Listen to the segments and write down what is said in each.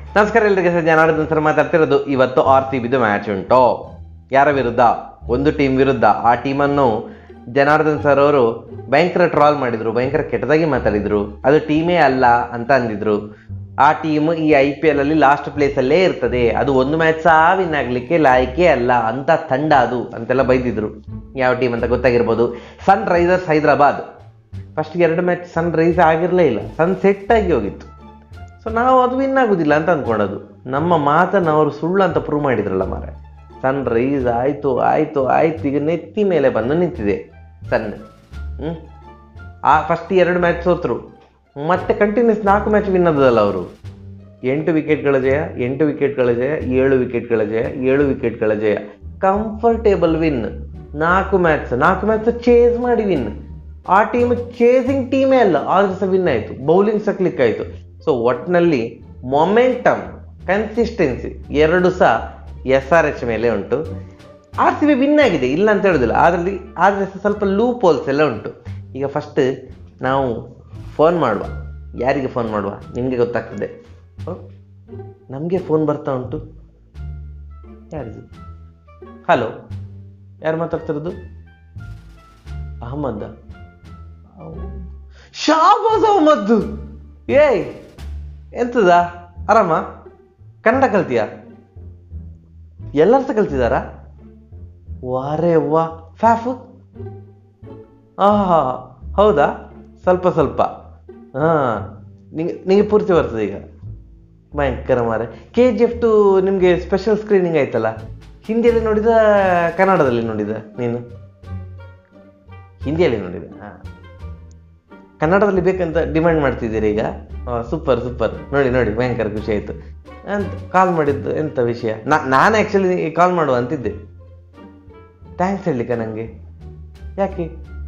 ನಮಸ್ಕಾರ ಎಲ್ರಿಗೆ sir Janardhan sir ಮಾತಾಡ್ತಿರೋದು ಇವತ್ತು ಆರ್ ಸಿ ಬಿದು ಮ್ಯಾಚ್ ಉಂಟು ಯಾರ ವಿರುದ್ಧ ಒಂದು ಟೀಮ್ ವಿರುದ್ಧ ಆ ಟೀಮನ್ನು ಜನಾರ್ದನ್ ಸರ್ ಅವರು ಭಯಂಕರ ಟ್ರಾಲ್ ಮಾಡಿದ್ರು ಭಯಂಕರ ಕೆಟ್ಟದಾಗಿ ಮಾತಾಡಿದ್ರು ಅದು ಟೀಮೇ ಅಲ್ಲ ಅಂತ ಅಂದಿದ್ರು ಆ ಟೀಮ್ ಈ ಐ ಪಿ ಎಲ್ ಅಲ್ಲಿ ಲಾಸ್ಟ್ ಪ್ಲೇಸ್ ಅಲ್ಲೇ ಇರ್ತದೆ ಅದು ಒಂದು ಮ್ಯಾಚ್ ಸಹ ವಿನ್ ಆಗ್ಲಿಕ್ಕೆ ಲಾಯಕೇ ಅಲ್ಲ ಅಂತ ತಂಡ ಅದು ಅಂತೆಲ್ಲ ಬೈದಿದ್ರು ಯಾವ ಟೀಮ್ ಅಂತ ಗೊತ್ತಾಗಿರ್ಬೋದು ಸನ್ ರೈಸರ್ಸ್ ಹೈದರಾಬಾದ್ ಫಸ್ಟ್ ಎರಡು ಮ್ಯಾಚ್ ಸನ್ ರೈಸ್ ಆಗಿರಲೇ ಇಲ್ಲ ಸನ್ ಸೆಟ್ ಆಗಿ ಹೋಗಿತ್ತು ಸೊ ನಾವು ಅದು ವಿನ್ ಆಗೋದಿಲ್ಲ ಅಂತ ಅಂದ್ಕೊಂಡದು ನಮ್ಮ ಮಾತನ್ನು ಅವರು ಸುಳ್ಳು ಅಂತ ಪ್ರೂವ್ ಮಾಡಿದ್ರಲ್ಲ ಮಾರೆ ಸನ್ ರೈಸ್ ಆಯಿತು ಆಯಿತು ಆಯ್ತು ಈಗ ನೆತ್ತಿ ಮೇಲೆ ಬಂದು ನಿಂತಿದೆ ಸನ್ ಹ್ಞೂ ಆ ಫಸ್ಟ್ ಎರಡು ಮ್ಯಾಚ್ ಸೋತರು ಮತ್ತೆ ಕಂಟಿನ್ಯೂಸ್ ನಾಲ್ಕು ಮ್ಯಾಚ್ ವಿನ್ ಆದದಲ್ಲ ಅವರು ಎಂಟು ವಿಕೆಟ್ಗಳ ಜಯ ಎಂಟು ವಿಕೆಟ್ಗಳ ಜಯ ಏಳು ವಿಕೆಟ್ಗಳ ಜಯ ಏಳು ವಿಕೆಟ್ಗಳ ಜಯ ಕಂಫರ್ಟೇಬಲ್ ವಿನ್ ನಾಲ್ಕು ಮ್ಯಾಚ್ ನಾಲ್ಕು ಮ್ಯಾಚ್ ಚೇಸ್ ಮಾಡಿ ವಿನ್ ಆ ಟೀಮ್ ಚೇಸಿಂಗ್ ಟೀಮೇ ಅಲ್ಲ ಆದ್ರೂ ಸಹ ವಿನ್ ಆಯಿತು ಬೌಲಿಂಗ್ ಸಹ ಕ್ಲಿಕ್ ಆಯಿತು ಸೊ ಒಟ್ಟಿನಲ್ಲಿ ಮೊಮೆಂಟಮ್ ಕನ್ಸಿಸ್ಟೆನ್ಸಿ ಎರಡು ಸಹ ಎಸ್ ಆರ್ ಎಚ್ ಮೇಲೆ ಉಂಟು ಆರ್ ಸಿ ಬಿ ವಿನ್ ಆಗಿದೆ ಇಲ್ಲ ಅಂತ ಹೇಳೋದಿಲ್ಲ ಅದರಲ್ಲಿ ಆದರೆ ಸಹ ಸ್ವಲ್ಪ ಲೂಪ್ ಹೋಲ್ಸ್ ಎಲ್ಲ ಉಂಟು ಈಗ ಫಸ್ಟ್ ನಾವು ಫೋನ್ ಮಾಡುವ ಯಾರಿಗೆ ಫೋನ್ ಮಾಡುವ ನಿಮಗೆ ಗೊತ್ತಾಗ್ತದೆ ನಮಗೆ ಫೋನ್ ಬರ್ತಾ ಉಂಟು ಯಾರಿದು ಹಲೋ ಯಾರು ಮಾತಾಡ್ತಿರೋದು ಅಹಮದ್ ಶಾಬಾಸ್ ಅಹಮದ್ ಏಯ್ ಎಂತದ ಆರಾಮ ಕನ್ನಡ ಕಲ್ತೀಯಾ ಎಲ್ಲರೂ ಸಹ ಕಲ್ತಿದಾರಾ ವಾರೇ ವಾ ಫ್ಯಾಫ್ ಆಹಾ ಹೌದಾ ಸ್ವಲ್ಪ ಸ್ವಲ್ಪ ಹಾಂ ನಿಂಗೆ ನಿಮಗೆ ಪೂರ್ತಿ ಬರ್ತದೆ ಈಗ ಭಯಂಕರ ಮಾರೆ ಕೆ ಜಿ ಎಫ್ ಟು ನಿಮಗೆ ಸ್ಪೆಷಲ್ ಸ್ಕ್ರೀನಿಂಗ್ ಆಯ್ತಲ್ಲ ಹಿಂದಿಯಲ್ಲಿ ನೋಡಿದ ಕನ್ನಡದಲ್ಲಿ ನೋಡಿದ ನೀನು ಹಿಂದಿಯಲ್ಲಿ ನೋಡಿದ ಹಾಂ ಕನ್ನಡದಲ್ಲಿ ಬೇಕಂತ ಡಿಮ್ಯಾಂಡ್ ಮಾಡ್ತಿದ್ದೀರಿ ಈಗ ಸೂಪರ್ ಸೂಪರ್ ನೋಡಿ ನೋಡಿ ಭಯಂಕರ ಖುಷಿ ಆಯಿತು ಅಂತ ಕಾಲ್ ಮಾಡಿದ್ದು ಎಂಥ ವಿಷಯ ನಾ ನಾನು ಆ್ಯಕ್ಚುಲಿ ಕಾಲ್ ಮಾಡುವ ಅಂತಿದ್ದೆ ಥ್ಯಾಂಕ್ಸ್ ಹೇಳಲಿಕ್ಕ ನನಗೆ ಯಾಕೆ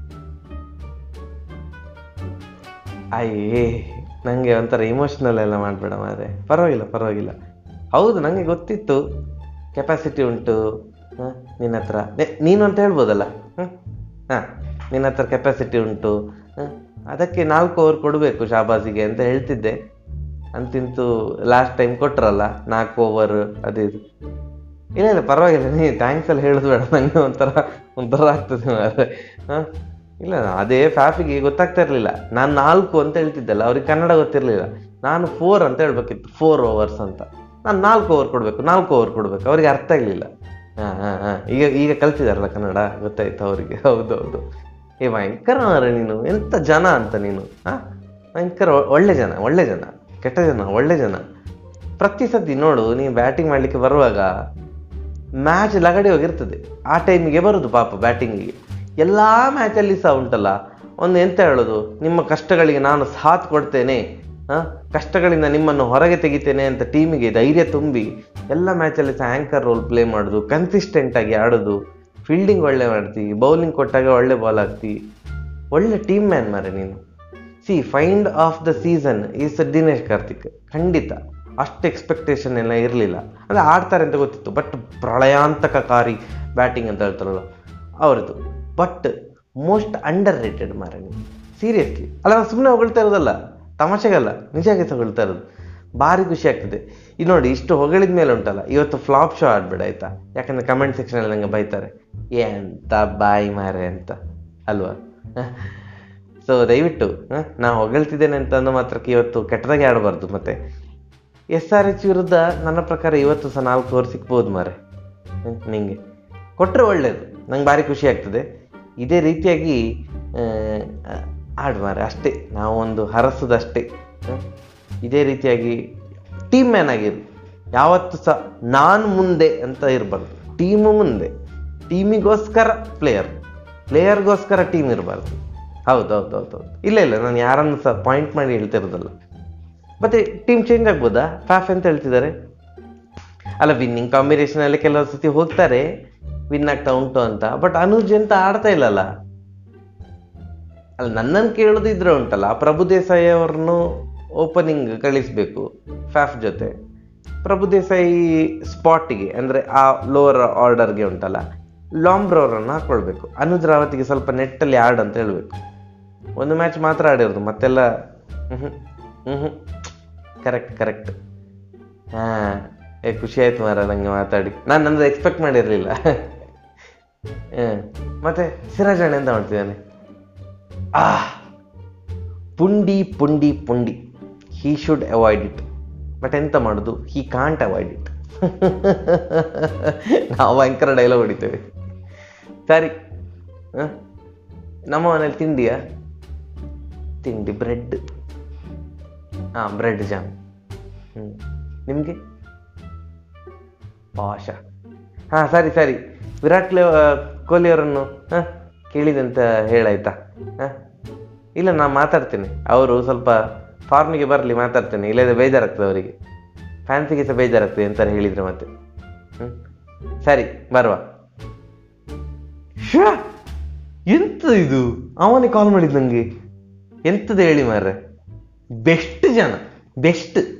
ಅಯ್ಯೇ ನನಗೆ ಒಂಥರ ಇಮೋಷ್ನಲ್ ಎಲ್ಲ ಮಾಡಬೇಡ ಮಾರೆ ಪರವಾಗಿಲ್ಲ ಪರವಾಗಿಲ್ಲ ಹೌದು ನನಗೆ ಗೊತ್ತಿತ್ತು ಕೆಪಾಸಿಟಿ ಉಂಟು ಹಾಂ ನಿನ್ನ ಹತ್ರ ನೆ- ನೀನು ಅಂತ ಹೇಳ್ಬೋದಲ್ಲ ಹಾಂ ಹಾಂ ನಿನ್ನ ಹತ್ರ ಕೆಪಾಸಿಟಿ ಉಂಟು ಹಾಂ ಅದಕ್ಕೆ ನಾಲ್ಕು ಓವರ್ ಕೊಡಬೇಕು ಶಾಬಾಜಿಗೆ ಅಂತ ಹೇಳ್ತಿದ್ದೆ ಅಂತಿಂತೂ ಲಾಸ್ಟ್ ಟೈಮ್ ಕೊಟ್ರಲ್ಲ ನಾಲ್ಕು ಓವರ್ ಅದು ಇದು ಇಲ್ಲ ಇಲ್ಲ ಪರವಾಗಿಲ್ಲ ನೀ ಥ್ಯಾಂಕ್ಸ್ ಎಲ್ಲ ಹೇಳೋದು ಬೇಡ ನನಗೆ ಒಂಥರ ಒಂಥರ ಆಗ್ತದೆ ಮಾರೆ ಹಾಂ ಇಲ್ಲ ಅದೇ ಫ್ಯಾಫಿಗೆ ಗೊತ್ತಾಗ್ತಾ ಇರಲಿಲ್ಲ ನಾನು ನಾಲ್ಕು ಅಂತ ಹೇಳ್ತಿದ್ದಲ್ಲ ಅವ್ರಿಗೆ ಕನ್ನಡ ಗೊತ್ತಿರಲಿಲ್ಲ ನಾನು ಫೋರ್ ಅಂತ ಹೇಳ್ಬೇಕಿತ್ತು ಫೋರ್ ಓವರ್ಸ್ ಅಂತ ನಾನು ನಾಲ್ಕು ಓವರ್ ಕೊಡಬೇಕು ನಾಲ್ಕು ಓವರ್ ಕೊಡಬೇಕು ಅವ್ರಿಗೆ ಅರ್ಥ ಆಗಲಿಲ್ಲ ಹಾಂ ಹಾಂ ಹಾಂ ಈಗ ಈಗ ಕಲ್ತಿದಾರಲ್ಲ ಕನ್ನಡ ಗೊತ್ತಾಯ್ತು ಅವರಿಗೆ ಹೌದು ಹೌದು ಏ ಭಯಂಕರ ಮಾರ್ರೆ ನೀನು ಎಂಥ ಜನ ಅಂತ ನೀನು ಹಾಂ ಭಯಂಕರ ಒ- ಒಳ್ಳೆ ಜನ ಒಳ್ಳೆ ಜನ ಕೆಟ್ಟ ಜನ ಒಳ್ಳೆ ಜನ ಪ್ರತಿ ಸತಿ ನೋಡು ನೀನು ಬ್ಯಾಟಿಂಗ್ ಮಾಡಲಿಕ್ಕೆ ಬರುವಾಗ ಮ್ಯಾಚ್ ಲಗಡೆ ಹೋಗಿರ್ತದೆ ಆ ಟೈಮಿಗೆ ಬರೋದು ಪಾಪ ಬ್ಯಾಟಿಂಗಿಗೆ ಎಲ್ಲ ಮ್ಯಾಚಲ್ಲಿ ಸಹ ಉಂಟಲ್ಲ ಒಂದು ಎಂತ ಹೇಳೋದು ನಿಮ್ಮ ಕಷ್ಟಗಳಿಗೆ ನಾನು ಸಾಥ್ ಕೊಡ್ತೇನೆ ಹಾಂ ಕಷ್ಟಗಳಿಂದ ನಿಮ್ಮನ್ನು ಹೊರಗೆ ತೆಗಿತೇನೆ ಅಂತ ಟೀಮಿಗೆ ಧೈರ್ಯ ತುಂಬಿ ಎಲ್ಲ ಮ್ಯಾಚಲ್ಲಿ ಸಹ ಆ್ಯಂಕರ್ ರೋಲ್ ಪ್ಲೇ ಮಾಡೋದು ಕನ್ಸಿಸ್ಟೆಂಟಾಗಿ ಆಡೋದು ಫೀಲ್ಡಿಂಗ್ ಒಳ್ಳೆ ಮಾಡ್ತಿ ಬೌಲಿಂಗ್ ಕೊಟ್ಟಾಗ ಒಳ್ಳೆ ಬಾಲ್ ಹಾಕ್ತಿ ಒಳ್ಳೆ ಟೀಮ್ ಮ್ಯಾನ್ ಮಾರೆ ನೀನು ಸಿ find of the season is Dinesh Karthik ಖಂಡಿತ ಅಷ್ಟು ಎಕ್ಸ್ಪೆಕ್ಟೇಷನ್ ಎಲ್ಲ ಇರಲಿಲ್ಲ ಅಂದರೆ ಆಡ್ತಾರೆ ಅಂತ ಗೊತ್ತಿತ್ತು ಬಟ್ ಪ್ರಳಯಾಂತಕಕಾರಿ ಬ್ಯಾಟಿಂಗ್ ಅಂತ ಹೇಳ್ತಾರಲ್ಲ ಅವ್ರದ್ದು ಬಟ್ ಮೋಸ್ಟ್ ಅಂಡರ್ ರೇಟೆಡ್ ಮಾರೆ ನೀವು ಸೀರಿಯಸ್ಲಿ ಅಲ್ಲ ನಾನು ಸುಮ್ಮನೆ ಹೊಗಳ್ತಾ ಇರೋದಲ್ಲ ತಮಾಷೆಗಲ್ಲ ನಿಜಾಗಿ ಹೊಗಳ್ತಾ ಇರೋದು ಭಾರಿ ಖುಷಿ ಆಗ್ತದೆ ಇದು ನೋಡಿ ಇಷ್ಟು ಹೊಗಳಿದ ಮೇಲೆ ಉಂಟಲ್ಲ ಇವತ್ತು ಫ್ಲಾಪ್ ಶೋ ಆಡ್ಬೇಡ ಆಯ್ತಾ ಯಾಕಂದ್ರೆ ಕಮೆಂಟ್ ಸೆಕ್ಷನಲ್ಲಿ ನಂಗೆ ಬೈತಾರೆ ಎಂತ ಬಾಯಿ ಮಾರೆ ಅಂತ ಅಲ್ವಾ ಸೊ ದಯವಿಟ್ಟು ಹ, ನಾ ಹೊಗಳ್ತಿದ್ದೇನೆ ಅಂತ ಅಂದ ಮಾತ್ರಕ್ಕೆ ಇವತ್ತು ಕೆಟ್ಟದಾಗಿ ಆಡಬಾರ್ದು ಮತ್ತೆ ಎಸ್ ಆರ್ ಎಚ್ ವಿರುದ್ಧ ನನ್ನ ಪ್ರಕಾರ ಇವತ್ತು ಸಹ ನಾಲ್ಕು ಓವರ್ ಸಿಗ್ಬೋದು ಮಾರೆ ಹ, ನಿಂಗೆ ಕೊಟ್ಟರೆ ಒಳ್ಳೇದು ನಂಗೆ ಭಾರಿ ಖುಷಿ ಆಗ್ತದೆ ಇದೇ ರೀತಿಯಾಗಿ ಆ, ಆಡು ಮಾರೆ ಅಷ್ಟೇ ನಾವು ಒಂದು ಹರಸೋದಷ್ಟೇ ಹ. ಇದೇ ರೀತಿಯಾಗಿ ಟೀಮ್ ಮ್ಯಾನ್ ಆಗಿರು ಯಾವತ್ತು ಸಹ ನಾನು ಮುಂದೆ ಅಂತ ಇರಬಾರ್ದು ಟೀಮು ಮುಂದೆ ಟೀಮಿಗೋಸ್ಕರ ಪ್ಲೇಯರ್ ಪ್ಲೇಯರ್ಗೋಸ್ಕರ ಟೀಮ್ ಇರಬಾರ್ದು ಹೌದು ಹೌದು ಹೌದು ಹೌದು ಇಲ್ಲ ಇಲ್ಲ ನಾನು ಯಾರನ್ನು ಸಹ ಪಾಯಿಂಟ್ ಮಾಡಿ ಹೇಳ್ತಿರೋದಲ್ಲ ಮತ್ತೆ ಟೀಮ್ ಚೇಂಜ್ ಆಗ್ಬೋದಾ ಫ್ಯಾಫ್ ಅಂತ ಹೇಳ್ತಿದ್ದಾರೆ ಅಲ್ಲ ವಿನ್ನಿಂಗ್ ಕಾಂಬಿನೇಷನಲ್ಲಿ ಕೆಲವು ಸತಿ ಹೋಗ್ತಾರೆ ವಿನ್ ಆಗ್ತಾ ಉಂಟು ಅಂತ ಬಟ್ ಅನುಜ್ ಅಂತ ಆಡ್ತಾ ಇಲ್ಲಲ್ಲ ಅಲ್ಲ ನನ್ನನ್ನು ಕೇಳೋದಿದ್ರೆ ಉಂಟಲ್ಲ ಪ್ರಭು ದೇಸಾಯಿ ಅವ್ರನ್ನು ಓಪನಿಂಗ್ ಕಳಿಸ್ಬೇಕು ಫ್ಯಾಫ್ ಜೊತೆ ಪ್ರಭು ದೇಸಾಯಿ ಸ್ಪಾಟಿಗೆ ಅಂದರೆ ಆ ಲೋವರ್ ಆರ್ಡರ್ಗೆ ಉಂಟಲ್ಲ ಲಾಂಬ್ರೋರನ್ನು ಹಾಕೊಳ್ಬೇಕು ಅನುಜ್ ರಾವತಿಗೆ ಸ್ವಲ್ಪ ನೆಟ್ಟಲ್ಲಿ ಆಡ್ ಅಂತ ಹೇಳಬೇಕು ಒಂದು ಮ್ಯಾಚ್ ಮಾತ್ರ ಆಡಿರೋದು ಮತ್ತೆಲ್ಲ ಹ್ಞೂ ಹ್ಞೂ ಕರೆಕ್ಟ್ ಕರೆಕ್ಟ್ ಹಾಂ ಏ ಖುಷಿ ಆಯ್ತು ಮಾರ ನಂಗೆ ಮಾತಾಡಿ ನಾನು ನಂದು ಎಕ್ಸ್ಪೆಕ್ಟ್ ಮಾಡಿರಲಿಲ್ಲ ಹಾಂ ಮತ್ತೆ ಸಿರಾಜ್ ಅಣ್ಣ ಎಂತ ಮಾಡ್ತಿದ್ದಾನೆ ಆ ಪುಂಡಿ ಪುಂಡಿ ಪುಂಡಿ he should avoid it but ಎಂತ ಮಾಡೋದು ಹೀ ಕಾಂಟ್ ಅವಾಯ್ಡ್ ಇಟ್ ನಾವು ಭಯಂಕರ ಡೈಲಾಗ್ ಹೊಡಿತೇವೆ ಸರಿ ಹ? ನಮ್ಮ ಮನೇಲಿ ತಿಂಡಿಯಾ ತಿಂಡಿ ಬ್ರೆಡ್ ಹಾಂ ಬ್ರೆಡ್ ಜಾಮ್ ಹ್ಞೂ ನಿಮಗೆ ಪಾಶ ಹಾಂ ಸರಿ ಸರಿ ವಿರಾಟ್ ಲೆ ಕೊಹ್ಲಿ ಅವರನ್ನು ಹಾಂ ಕೇಳಿದಂತ ಹೇಳಾಯ್ತಾ ಹಾಂ ಇಲ್ಲ ನಾನು ಮಾತಾಡ್ತೇನೆ ಅವರು ಸ್ವಲ್ಪ ಫಾರ್ಮಿಗೆ ಬರಲಿ ಮಾತಾಡ್ತೇನೆ ಇಲ್ಲದೆ ಬೇಜಾರಾಗ್ತದೆ ಅವರಿಗೆ ಫ್ಯಾನ್ಸಿಗೆ ಸಹ ಬೇಜಾರಾಗ್ತದೆ ಅಂತಾರೆ ಹೇಳಿದ್ರೆ ಮತ್ತೆ ಹ್ಞೂ ಸರಿ ಬರುವ ಶ್ಯಾ ಎಂತ ಇದು ಅವನೇ ಕಾಲ್ ಮಾಡಿದ್ ನಂಗೆ ಎಂತದ ಹೇಳಿ ಮಾರ್ರೆ ಬೆಸ್ಟ್ ಜನ ಬೆಸ್ಟ್